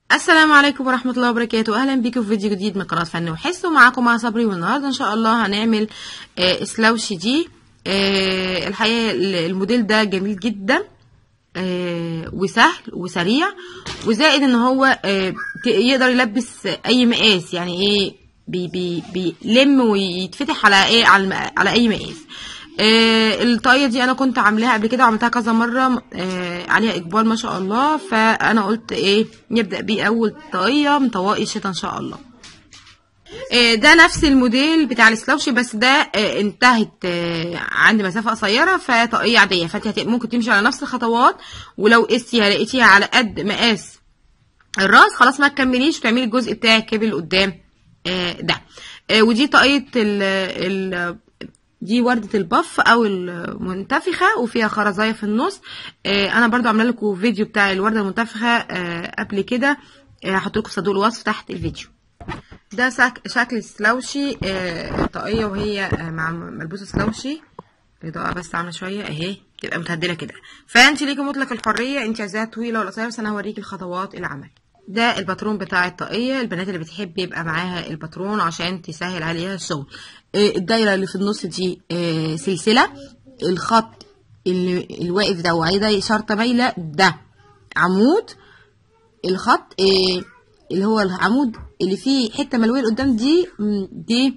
السلام عليكم ورحمة الله وبركاته أهلا بيكم في فيديو جديد من قناة فن وحس ومعاكم مع صبري والنهاردة إن شاء الله هنعمل آه سلاوشي دي آه الحقيقة الموديل ده جميل جدا آه وسهل وسريع وزائد ان هو آه يقدر يلبس اي مقاس يعني ايه بي بي بيلم ويتفتح على ايه على, على اي مقاس آه الطاقيه دي انا كنت عاملاها قبل كده وعملتها كذا مره آه عليها اقبال ما شاء الله فانا قلت ايه نبدا بيه اول طاقيه من طواقي الشتا ان شاء الله آه ده نفس الموديل بتاع السلاوشي بس ده آه انتهت آه عند مسافه قصيره فطاقيه عاديه فانت ممكن تمشي على نفس الخطوات ولو قستيها لقيتيها على قد مقاس الراس خلاص ما تكمليش وتعملي الجزء بتاع الكابل قدام آه ده آه ودي طاقيه ال ال دي وردة البف او المنتفخة وفيها خرزاية في النص آه انا برضو عامله لكم فيديو بتاع الوردة المنتفخة آه قبل كده هحط لكم صندوق الوصف تحت الفيديو ده شكل السلاوشي آه طاقية وهي آه مع ملبوسة سلاوشي الاضاءة بس عاملة شوية اهي تبقى متهدلة كده فانت ليكي مطلق الحرية انت عايزاها طويلة ولا قصيرة بس انا هوريكي الخطوات العمل ده الباترون بتاع الطاقية البنات اللي بتحب يبقى معاها الباترون عشان تسهل عليها الشغل الدايرة اللي في النص دي سلسلة الخط اللي الواقف ده وعايزة شرطة مايلة ده عمود الخط اللي هو العمود اللي فيه حتة ملوية قدام دي دي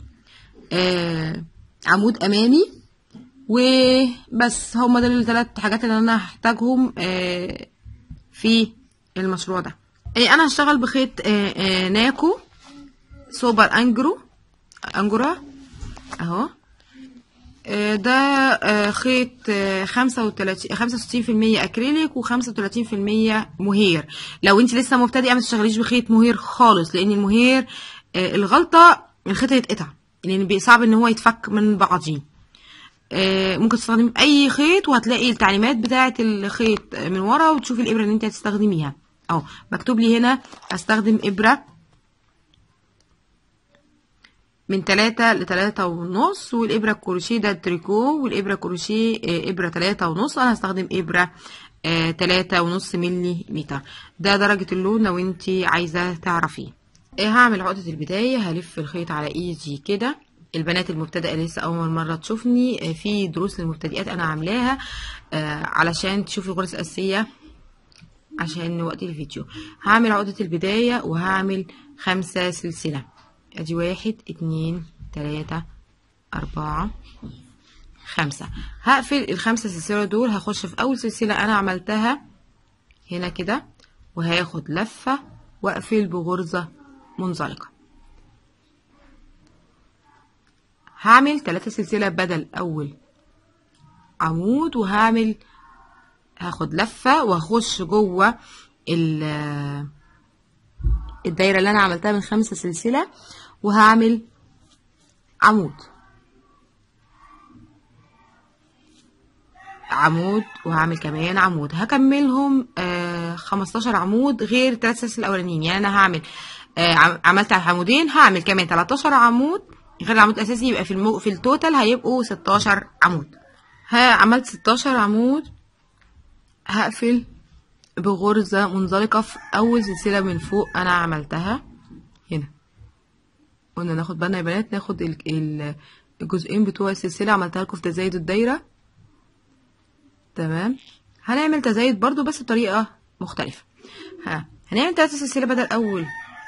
عمود أمامي وبس هما دول الثلاث حاجات اللي أنا هحتاجهم في المشروع ده انا هشتغل بخيط ناكو سوبر انجرو انجرا اهو ده خيط خمسة وتلاتين خمسة وستين في المية اكريليك وخمسة وتلاتين في المية مهير لو انت لسه مبتدئة ما تشتغليش بخيط مهير خالص لان المهير الغلطة الخيط هيتقطع لان صعب ان هو يتفك من بعضيه ممكن تستخدمي اي خيط وهتلاقي التعليمات بتاعه الخيط من ورا وتشوفي الابره اللي انت هتستخدميها اهو مكتوب لي هنا هستخدم ابره من تلاتة لتلاتة ونص والابره الكروشيه ده التريكو والابره الكروشيه ابره تلاتة ونص انا هستخدم ابره آه تلاتة ونص ملي متر ده درجه اللون لو انت عايزه تعرفيه آه هعمل عقده البدايه هلف الخيط على ايدي كده البنات المبتدئه لسه اول مره تشوفني آه في دروس للمبتدئات انا عاملاها علشان تشوفي الغرز الاساسيه عشان وقت الفيديو هعمل عقدة البداية وهعمل خمسة سلسلة ادي واحد اتنين تلاتة اربعة خمسة هقفل الخمسة سلسلة دول هخش في اول سلسلة انا عملتها هنا كده وهاخد لفة واقفل بغرزة منزلقة هعمل تلاتة سلسلة بدل اول عمود وهعمل هاخد لفة وهخش جوه الدايرة اللي انا عملتها من خمسة سلسلة وهعمل عمود عمود وهعمل كمان عمود هكملهم آه خمستاشر عمود غير التلات سلاسل الاولانيين يعني انا هعمل آه عملت عمودين هعمل كمان تلاتاشر عمود غير العمود الاساسي يبقى في المو... في التوتال هيبقوا ستاشر عمود ها عملت ستاشر عمود هقفل بغرزة منزلقة في أول سلسلة من فوق أنا عملتها هنا قلنا ناخد بالنا يا بنات ناخد الجزئين بتوع السلسلة عملتها لكم في تزايد الدايرة تمام هنعمل تزايد برضو بس بطريقة مختلفة ها هنعمل تلاتة سلسلة بدل أول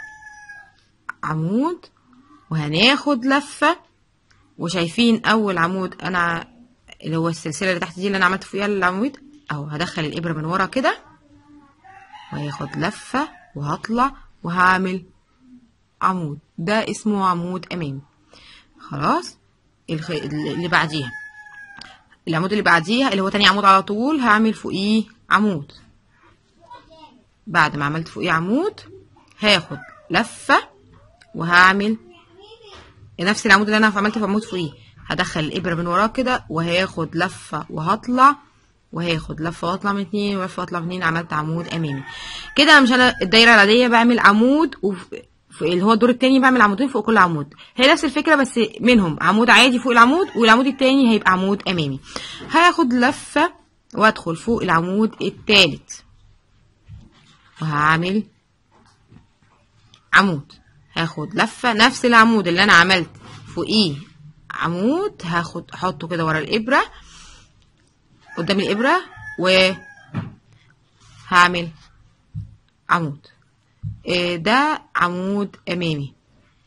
عمود وهناخد لفة وشايفين أول عمود أنا اللي هو السلسلة اللي تحت دي اللي أنا عملت فيها العمود اهو هدخل الابره من ورا كده وهاخد لفه وهطلع وهعمل عمود ده اسمه عمود امامي خلاص الخ... اللي بعديها العمود اللي بعديها اللي هو تاني عمود على طول هعمل فوقيه عمود بعد ما عملت فوقيه عمود هاخد لفه وهعمل نفس العمود اللي انا عملت في عمود فوقيه هدخل الابره من وراه كده وهاخد لفه وهطلع وهاخد لفه واطلع من اتنين ولفه واطلع من اتنين عملت عمود امامي كده مش انا الدايره العاديه بعمل عمود وف... اللي هو الدور التاني بعمل عمودين فوق كل عمود هي نفس الفكره بس منهم عمود عادي فوق العمود والعمود التاني هيبقى عمود امامي هاخد لفه وادخل فوق العمود التالت وهعمل عمود هاخد لفة نفس العمود اللي انا عملت فوقيه عمود هاخد احطه كده ورا الابرة قدام الابرة و هعمل عمود إيه ده عمود امامي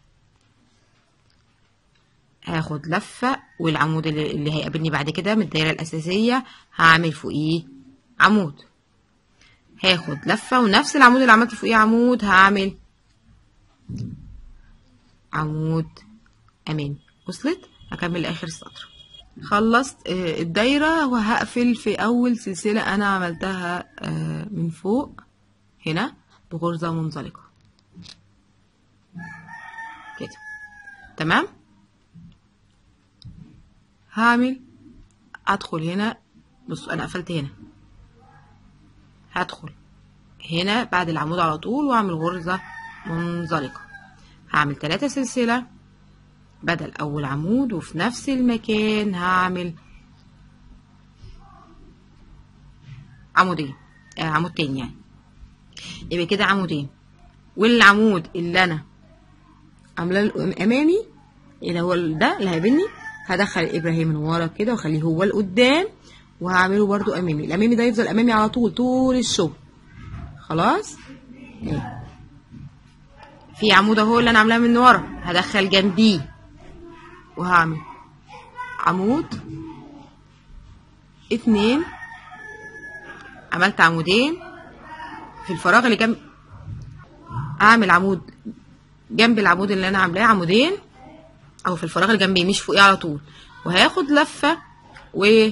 هاخد لفة والعمود اللي, اللي هيقابلني بعد كده من الدايرة الأساسية هعمل فوقيه عمود هاخد لفة ونفس العمود اللي عملت فوقيه عمود هعمل عمود أمامي وصلت هكمل آخر السطر خلصت آه، الدايرة وهقفل في أول سلسلة أنا عملتها آه، من فوق هنا بغرزة منزلقة كده تمام هعمل ادخل هنا بصوا انا قفلت هنا هدخل هنا بعد العمود على طول واعمل غرزة منزلقة هعمل تلاتة سلسلة بدل اول عمود وفي نفس المكان هعمل عمودين آه عمود تاني يعني يبقى كده عمودين والعمود اللي انا عاملاه الامامي اللي هو ده اللي هيقابلني هدخل الابره هي من ورا كده واخليه هو لقدام وهعمله برضو امامي الامامي ده يفضل امامي على طول طول الشغل خلاص اهي. في عمود اهو اللي انا عاملاه من ورا هدخل جنبيه وهعمل عمود اتنين عملت عمودين في الفراغ اللي جنب اعمل عمود جنب العمود اللي انا عاملاه عمودين او في الفراغ اللي جنبي مش فوقيه على طول وهاخد لفه و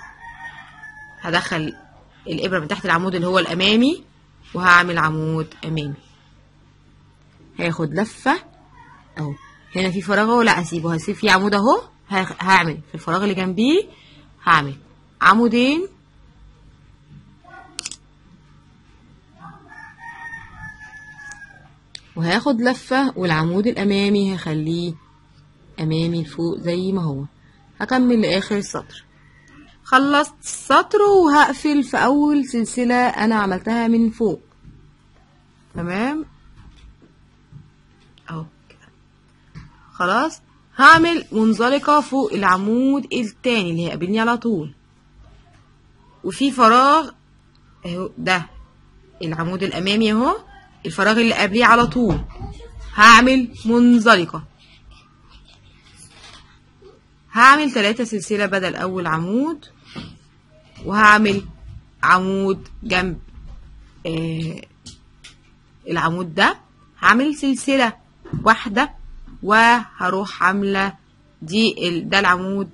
هدخل الابره من تحت العمود اللي هو الامامي وهعمل عمود امامي هاخد لفه اهو هنا في فراغ اهو لا اسيبه هسيب فيه عمود اهو ه- هعمل في الفراغ اللي جنبيه هعمل عمودين وهاخد لفة والعمود الأمامي هخليه أمامي لفوق زي ما هو هكمل لآخر السطر خلصت السطر وهقفل في أول سلسلة أنا عملتها من فوق تمام أهو كده خلاص هعمل منزلقة فوق العمود التاني اللي هيقابلني على طول وفي فراغ اهو ده العمود الامامي اهو الفراغ اللي قبليه على طول هعمل منزلقة هعمل ثلاثة سلسلة بدل أول عمود وهعمل عمود جنب آه العمود ده هعمل سلسلة واحدة وهروح عاملة دي ال- ده العمود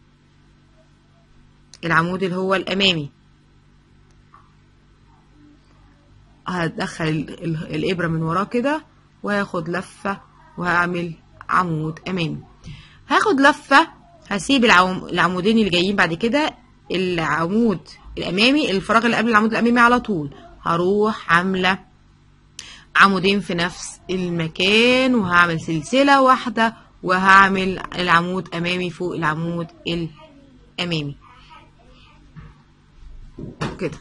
العمود اللي هو الأمامي هدخل ال- ال- الإبرة من وراه كده وهاخد لفة وهعمل عمود أمامي هاخد لفة هسيب العم... العمودين اللي جايين بعد كده العمود الأمامي الفراغ اللي قبل العمود الأمامي على طول هروح عاملة عمودين في نفس المكان وهعمل سلسلة واحدة وهعمل العمود أمامي فوق العمود الأمامي كده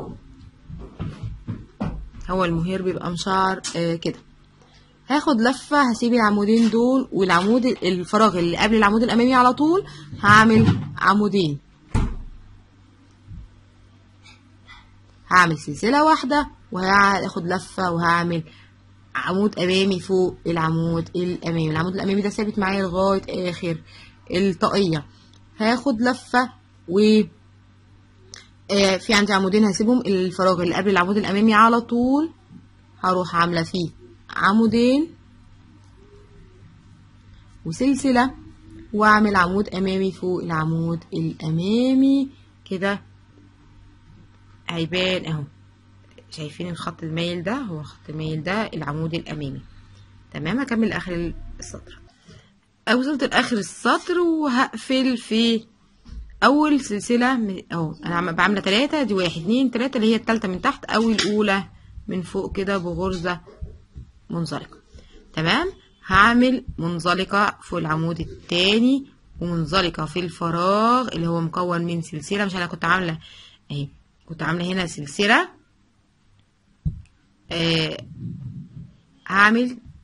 هو المهير بيبقى مشعر آه كده هاخد لفة هسيب العمودين دول والعمود الفراغ اللي قبل العمود الأمامي على طول هعمل عمودين هعمل سلسلة واحدة وهاخد لفة وهعمل عمود أمامي فوق العمود الأمامي العمود الأمامي ده ثابت معايا لغاية آخر الطاقية هاخد لفة و آه، في عندي عمودين هسيبهم الفراغ اللي قبل العمود الأمامي على طول هروح عاملة فيه عمودين وسلسلة واعمل عمود امامي فوق العمود الامامي كده هيبان اهو شايفين الخط المايل ده هو الخط المايل ده العمود الامامي تمام هكمل اخر السطر وصلت لاخر السطر وهقفل في اول سلسله من- اهو انا عم- بعمله تلاتة دي واحد اتنين تلاتة اللي هي التالتة من تحت او الاولى من فوق كده بغرزه منزلقة تمام هعمل منزلقة فوق العمود التاني ومنزلقة في الفراغ اللي هو مكون من سلسلة مش انا كنت عاملة اهي كنت عاملة هنا سلسلة آه هعمل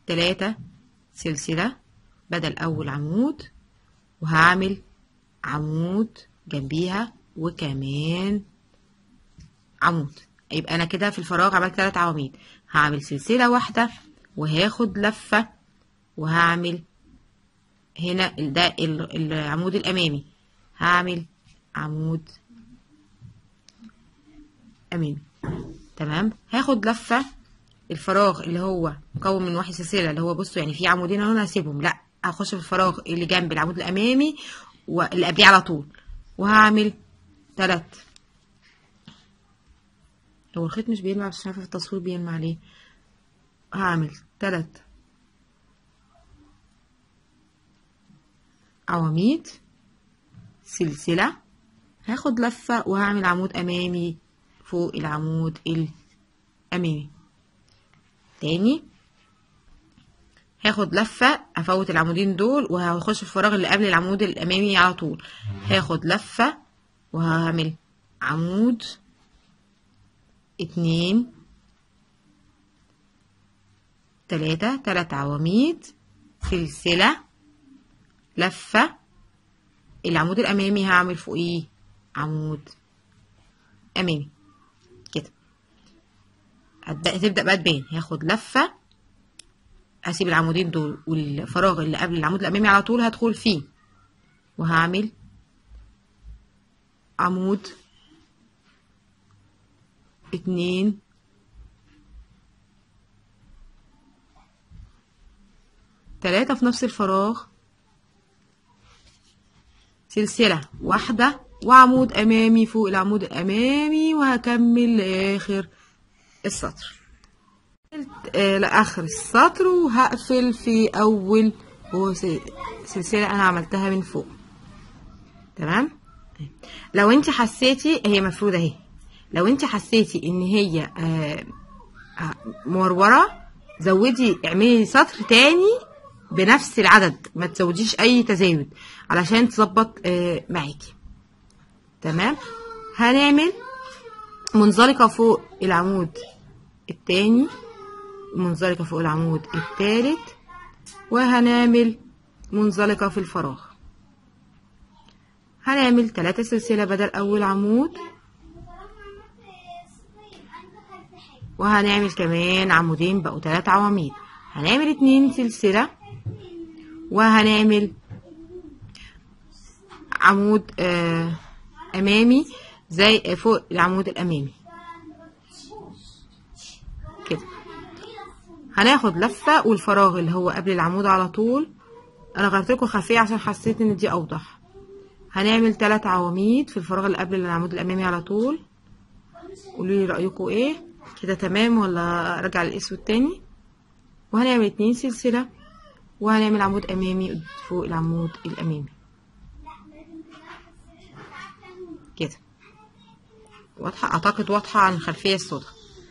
تلاتة سلسلة بدل أول عمود وهعمل عمود جنبيها وكمان عمود يبقى أنا كده في الفراغ عملت تلات عواميد هعمل سلسلة واحدة وهاخد لفة وهعمل هنا ده ال- العمود الأمامي هعمل عمود أمامي تمام هاخد لفة الفراغ اللي هو مكون من واحد سلسلة اللي هو بصوا يعني في عمودين اهو انا هسيبهم لا هخش في الفراغ اللي جنب العمود الأمامي واللي قبليه على طول وهعمل تلات هو الخيط مش بيلمع بس مش عارفة في التصوير بيلمع ليه هعمل تلات عواميد سلسلة هاخد لفة وهعمل عمود أمامي فوق العمود الأمامي تاني هاخد لفة افوت العمودين دول وهخش في الفراغ اللي قبل العمود الامامي على طول هاخد لفة وهعمل عمود اتنين تلاتة تلات عواميد سلسلة لفة العمود الامامي هعمل فوقيه عمود امامي كده هتبدأ بقى تبان هاخد لفة هسيب العمودين دول والفراغ اللي قبل العمود الأمامي على طول هدخل فيه وهعمل عمود اتنين تلاتة في نفس الفراغ سلسلة واحدة وعمود أمامي فوق العمود الأمامي وهكمل لآخر السطر آه لآخر السطر وهقفل في أول سلسلة أنا عملتها من فوق تمام لو انت حسيتي هي مفروضة اهي لو انت حسيتي ان هي آه آه مورورة زودي اعملي سطر تاني بنفس العدد ما تزوديش اي تزايد علشان تظبط آه معاكي تمام هنعمل منزلقة فوق العمود التاني منزلقة فوق العمود التالت وهنعمل منزلقة في الفراغ هنعمل تلاتة سلسلة بدل أول عمود وهنعمل كمان عمودين بقوا تلات عواميد هنعمل اتنين سلسلة وهنعمل عمود آه أمامي زي فوق العمود الأمامي كده هناخد لفة والفراغ اللي هو قبل العمود على طول انا غيرت لكم خلفيه عشان حسيت ان دي اوضح هنعمل ثلاث عواميد في الفراغ اللي قبل العمود الامامي على طول قولوا لي رايكم ايه كده تمام ولا ارجع الاسود تاني وهنعمل اتنين سلسله وهنعمل عمود امامي فوق العمود الامامي كده واضحه اعتقد واضحه عن الخلفيه السوداء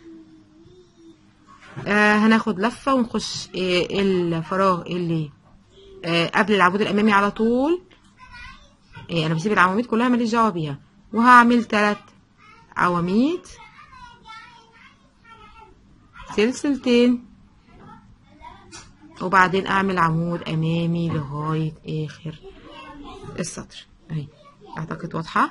آه هناخد لفة ونخش آه الفراغ اللي آه قبل العمود الأمامي على طول آه أنا بسيب العواميد كلها ماليش دعوة بيها وهعمل تلات عواميد سلسلتين وبعدين أعمل عمود أمامي لغاية آخر السطر أهي أعتقد واضحة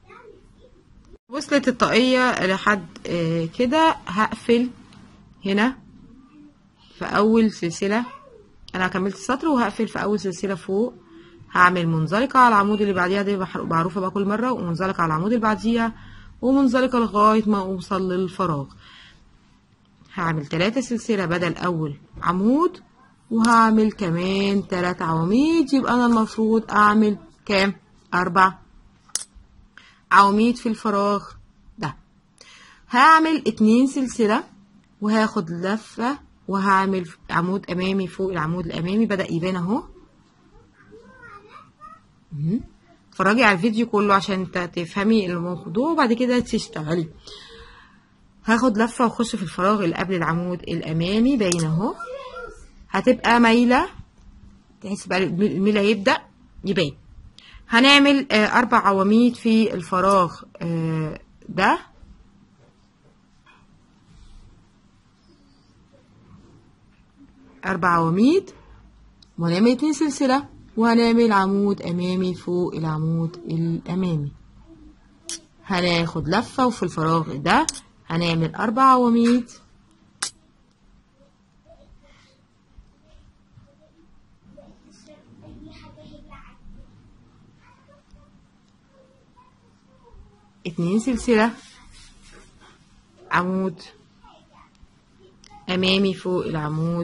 وصلت الطاقية لحد آه كده هقفل هنا في اول سلسله انا كملت السطر وهقفل في اول سلسله فوق هعمل منزلقه على العمود اللي بعديها دي معروفه بقى كل مره ومنزلقه على العمود اللي بعديها ومنزلقه لغايه ما اوصل للفراغ هعمل ثلاثة سلسله بدل اول عمود وهعمل كمان ثلاث عواميد يبقى انا المفروض اعمل كام اربع عواميد في الفراغ ده هعمل اتنين سلسله وهاخد لفة وهعمل عمود أمامي فوق العمود الأمامي بدأ يبان أهو اتفرجي على الفيديو كله عشان تفهمي الموضوع وبعد كده تشتغلي هاخد لفة واخش في الفراغ اللي قبل العمود الأمامي باين أهو هتبقى مايلة تحس بقى الميلة يبدأ يبان هنعمل آه أربع عواميد في الفراغ آه ده اربع عواميد وهنعمل اتنين سلسلة وهنعمل عمود امامي فوق العمود الامامي هناخد لفة وفي الفراغ ده هنعمل اربع عواميد اتنين سلسلة عمود امامي فوق العمود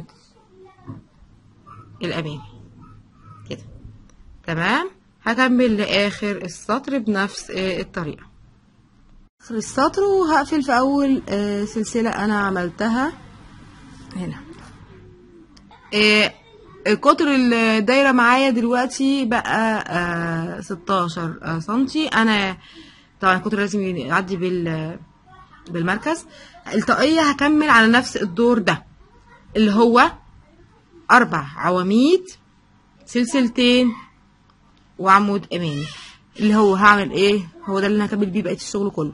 الامامي كده تمام هكمل لاخر السطر بنفس آه، الطريقة اخر السطر وهقفل في اول آه، سلسلة انا عملتها هنا آه، قطر الدايرة معايا دلوقتي بقى آه، 16 آه، سنتي انا طبعا القطر لازم يعدي بال بالمركز الطاقية هكمل على نفس الدور ده اللي هو أربع عواميد سلسلتين وعمود أمامي اللي هو هعمل إيه هو ده اللي أنا هكمل بيه بقية الشغل كله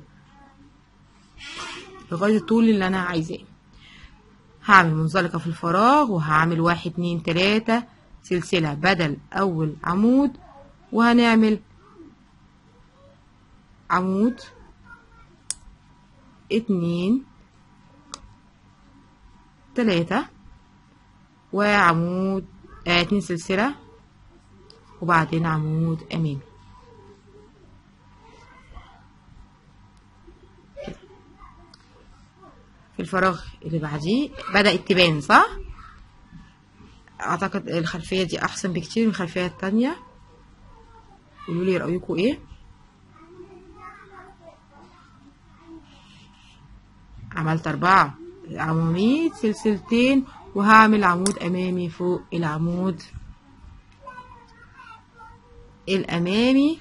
لغاية الطول اللي أنا عايزاه هعمل منزلقة في الفراغ وهعمل واحد اتنين تلاتة سلسلة بدل أول عمود وهنعمل عمود اتنين تلاتة وعمود آه اتنين سلسلة وبعدين عمود أمامي كده. في الفراغ اللي بعديه بدأت تبان صح؟ أعتقد الخلفية دي أحسن بكتير من الخلفية التانية قولوا لي رأيكم إيه؟ عملت أربعة عواميد سلسلتين وهعمل عمود أمامي فوق العمود الأمامي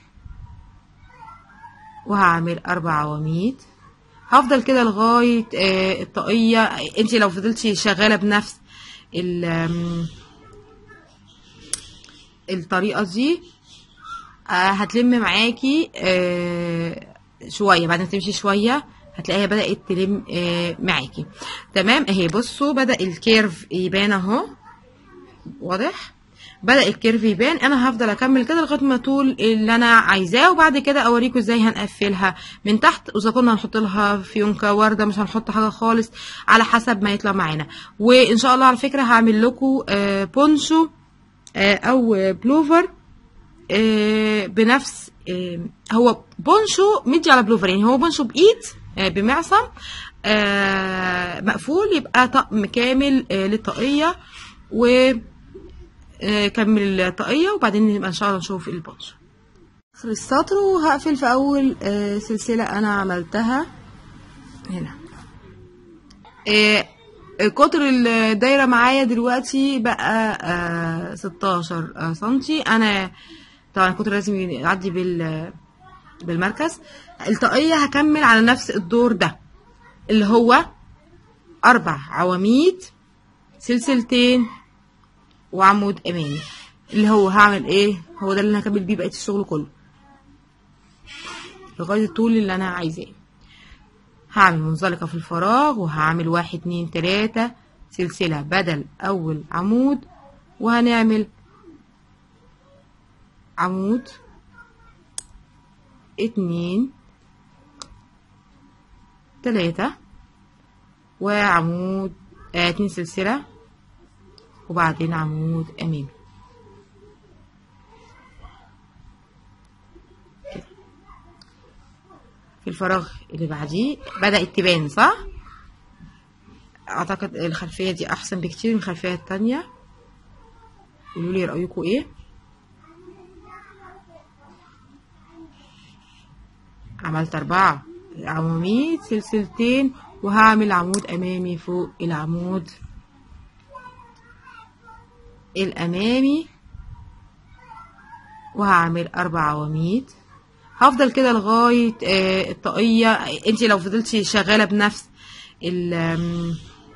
وهعمل أربع عواميد هفضل كده لغاية آه، الطاقية انت لو فضلتي شغالة بنفس ال- آم، الطريقة دي آه، هتلم معاكي آه، شوية بعدين تمشي شوية هتلاقيها بدأت تلم آه، معاكي تمام اهي بصوا بدأ الكيرف يبان اهو واضح بدأ الكيرف يبان انا هفضل اكمل كده لغايه ما طول اللي انا عايزاه وبعد كده اوريكم ازاي هنقفلها من تحت واذا كنا هنحط لها فيونكه ورده مش هنحط حاجه خالص على حسب ما يطلع معانا وان شاء الله على فكره هعمل لكم آه، بونشو آه، او آه، بلوفر آه، بنفس آه، هو بونشو مدي على بلوفر يعني هو بونشو بايد آه، بمعصم آه، مقفول يبقى طقم كامل آه، للطاقية وكمل الطاقية وبعدين نبقى ان شاء الله نشوف البونشو اخر السطر وهقفل في اول آه، سلسلة انا عملتها هنا آه، قطر الدايرة معايا دلوقتي بقى آه 16 آه سنتي انا طبعا القطر لازم يعدي بال بالمركز الطاقية هكمل على نفس الدور ده اللي هو أربع عواميد سلسلتين وعمود أمامي اللي هو هعمل إيه هو ده اللي أنا هكمل بيه بقية الشغل كله لغاية الطول اللي أنا عايزاه هعمل منزلقة في الفراغ وهعمل واحد اتنين تلاتة سلسلة بدل أول عمود وهنعمل عمود اتنين تلاتة وعمود آه اتنين سلسلة وبعدين عمود أمامي كده. في الفراغ اللي بعديه بدأت تبان صح؟ أعتقد الخلفية دي أحسن بكتير من الخلفية التانية قولوا لي رأيكم إيه؟ عملت أربعة عواميد سلسلتين وهعمل عمود أمامي فوق العمود الأمامي وهعمل أربع عواميد هفضل كده لغاية آه، الطاقية انت لو فضلتي شغالة بنفس ال- آم،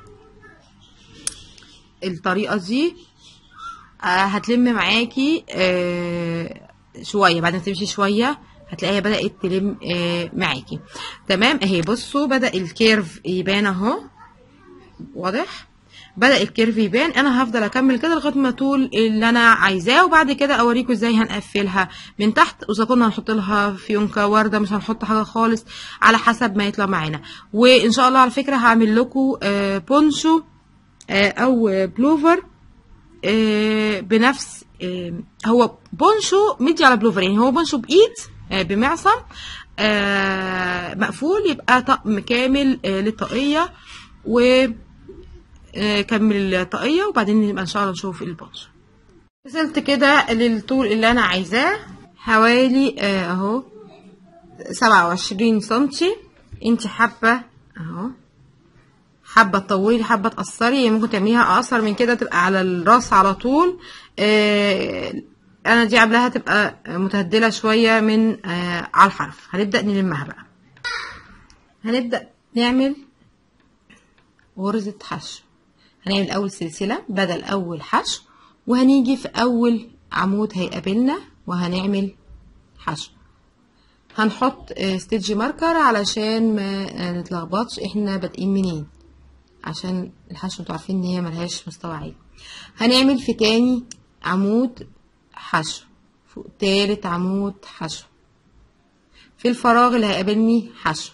الطريقة دي آه، هتلم معاكي آه، شوية بعدين تمشي شوية هتلاقيها بدأت تلم آه، معاكي تمام اهي بصوا بدأ الكيرف يبان اهو واضح بدا الكيرف يبان انا هفضل اكمل كده لغايه ما طول اللي انا عايزاه وبعد كده اوريكم ازاي هنقفلها من تحت واذا كنا هنحط لها فيونكه ورده مش هنحط حاجه خالص على حسب ما يطلع معانا وان شاء الله على فكره هعمل لكم آه بونشو آه او آه بلوفر آه بنفس آه هو بونشو مدي على بلوفر يعني هو بونشو بايد آه بمعصم آه مقفول يبقى طقم كامل آه للطاقيه و آه كمل الطاقيه وبعدين نبقى ان شاء الله نشوف البونشو وصلت كده للطول اللي انا عايزاه حوالي آه اهو سبعة وعشرين سنتي انت حابة اهو حابة تطولي حابة تقصري يعني ممكن تعمليها اقصر من كده تبقى على الراس على طول آه انا دي عاملاها تبقى متهدلة شوية من آه على الحرف هنبدأ نلمها بقى هنبدأ نعمل غرزة حشو هنعمل اول سلسلة بدل اول حشو وهنيجي في اول عمود هيقابلنا وهنعمل حشو هنحط ستيج ماركر علشان ما نتلخبطش احنا بادئين منين عشان الحشو انتوا عارفين ان هي ملهاش مستوى عالي هنعمل في تاني عمود حشو فوق تالت عمود حشو في الفراغ اللي هيقابلني حشو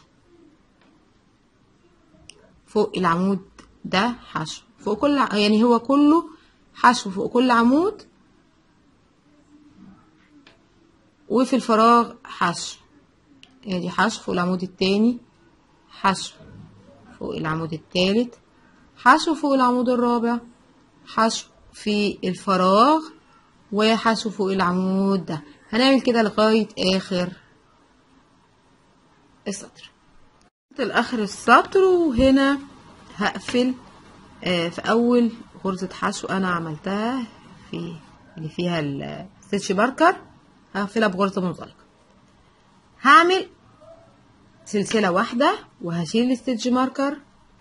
فوق العمود ده حشو فوق كل يعني هو كله حشو فوق كل عمود وفي الفراغ حشو ادي حشو فوق العمود التاني حشو فوق العمود التالت حشو فوق العمود الرابع حشو في الفراغ وحشو فوق العمود ده هنعمل كده لغاية اخر السطر الاخر السطر وهنا هقفل آه في اول غرزة حشو انا عملتها في اللي فيها الستيتش ماركر هقفلها بغرزة منزلقة هعمل سلسلة واحدة وهشيل الستيتش ماركر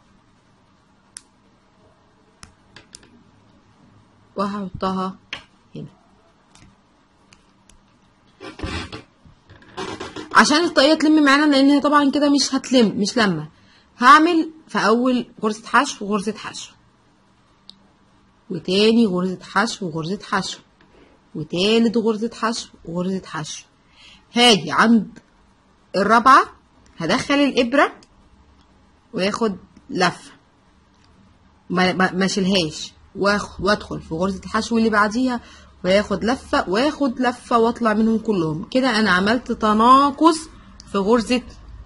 وهحطها هنا عشان الطاقية تلم معانا لان هي طبعا كده مش هتلم مش لما هعمل في اول غرزة حشو وغرزة حشو وتاني غرزة حشو وغرزة حشو وتالت غرزة حشو وغرزة حشو هاجي عند الرابعة هدخل الإبرة وياخد لفة ما, ما, ما شيلهاش وادخل في غرزة الحشو اللي بعديها وياخد لفة واخد لفة واطلع منهم كلهم كده انا عملت تناقص في غرزة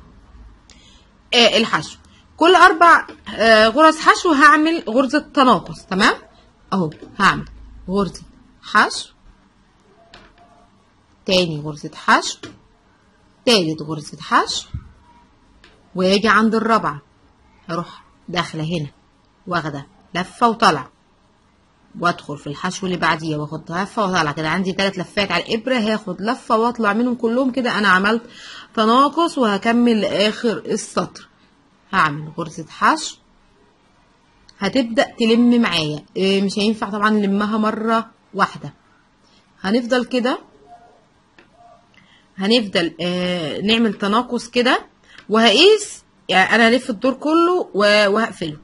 آه الحشو كل اربع آه غرز حشو هعمل غرزة تناقص تمام اهو هعمل غرزة حشو تاني غرزة حشو تالت غرزة حشو واجي عند الرابعة هروح داخلة هنا واخدة لفة وطالعة وادخل في الحشو اللي بعديه واخد لفة وطالعة كده عندي تلات لفات على الإبرة هاخد لفة واطلع منهم كلهم كده أنا عملت تناقص وهكمل لآخر السطر هعمل غرزة حشو هتبدأ تلم معايا مش هينفع طبعا نلمها مرة واحدة هنفضل كده هنفضل آه نعمل تناقص كده وهقيس يعني انا هلف الدور كله وهقفله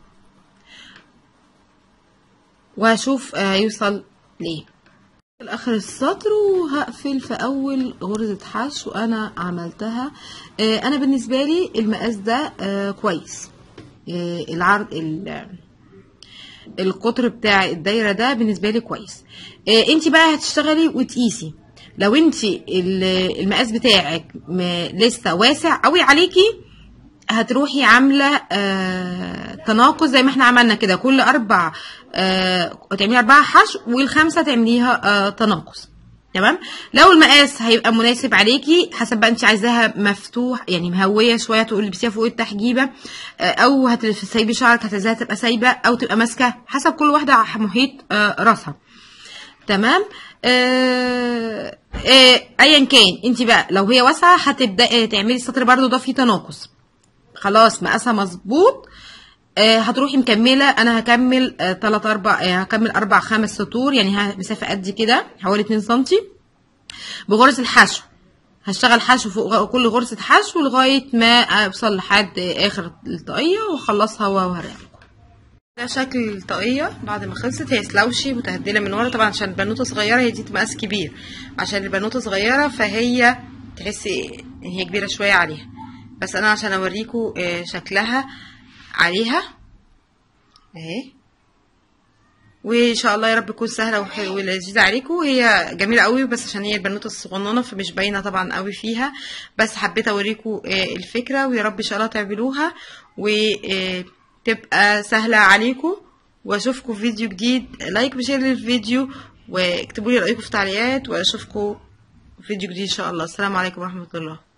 وهشوف هيوصل آه ليه في اخر السطر وهقفل في اول غرزة حشو انا عملتها آه انا بالنسبة لي المقاس ده آه كويس آه العرض القطر بتاع الدايرة ده بالنسبة لي كويس آه انت بقى هتشتغلي وتقيسي لو انت المقاس بتاعك لسه واسع قوي عليكي هتروحي عامله آه تناقص زي ما احنا عملنا كده كل اربع آه تعملي اربعه حشو والخمسه تعمليها آه تناقص تمام لو المقاس هيبقى مناسب عليكي حسب بقى انت عايزاها مفتوح يعني مهويه شويه تقولي لبسيها فوق التحجيبه آه او هتسيبي شعرك هتعزها تبقى سايبه او تبقى ماسكه حسب كل واحده على محيط آه راسها تمام آه آه ايا كان انت بقى لو هي واسعه هتبداي تعملي السطر برده ده فيه تناقص خلاص مقاسها مظبوط آه هتروحي مكمله انا هكمل آه 3 4 آه هكمل اربع خمس سطور يعني مسافه قد كده حوالي 2 سم بغرز الحشو هشتغل حشو فوق كل غرزه حشو لغايه ما اوصل لحد اخر الطاقيه واخلصها وهوريها ده شكل الطاقية بعد ما خلصت هي سلوشي متهدلة من ورا طبعا عشان البنوتة صغيرة هي دي مقاس كبير عشان البنوتة صغيرة فهي تحسي ان هي كبيرة شوية عليها بس انا عشان اوريكم آه، شكلها عليها اهي وان شاء الله يا رب تكون سهله وح- ولذيذه عليكم هي جميله قوي بس عشان هي البنوته الصغننه فمش باينه طبعا قوي فيها بس حبيت اوريكم آه، الفكره ويا رب ان شاء الله تعملوها وتبقى سهله عليكم واشوفكم في فيديو جديد لايك وشير للفيديو واكتبوا لي رايكم في التعليقات واشوفكم في فيديو جديد ان شاء الله السلام عليكم ورحمه الله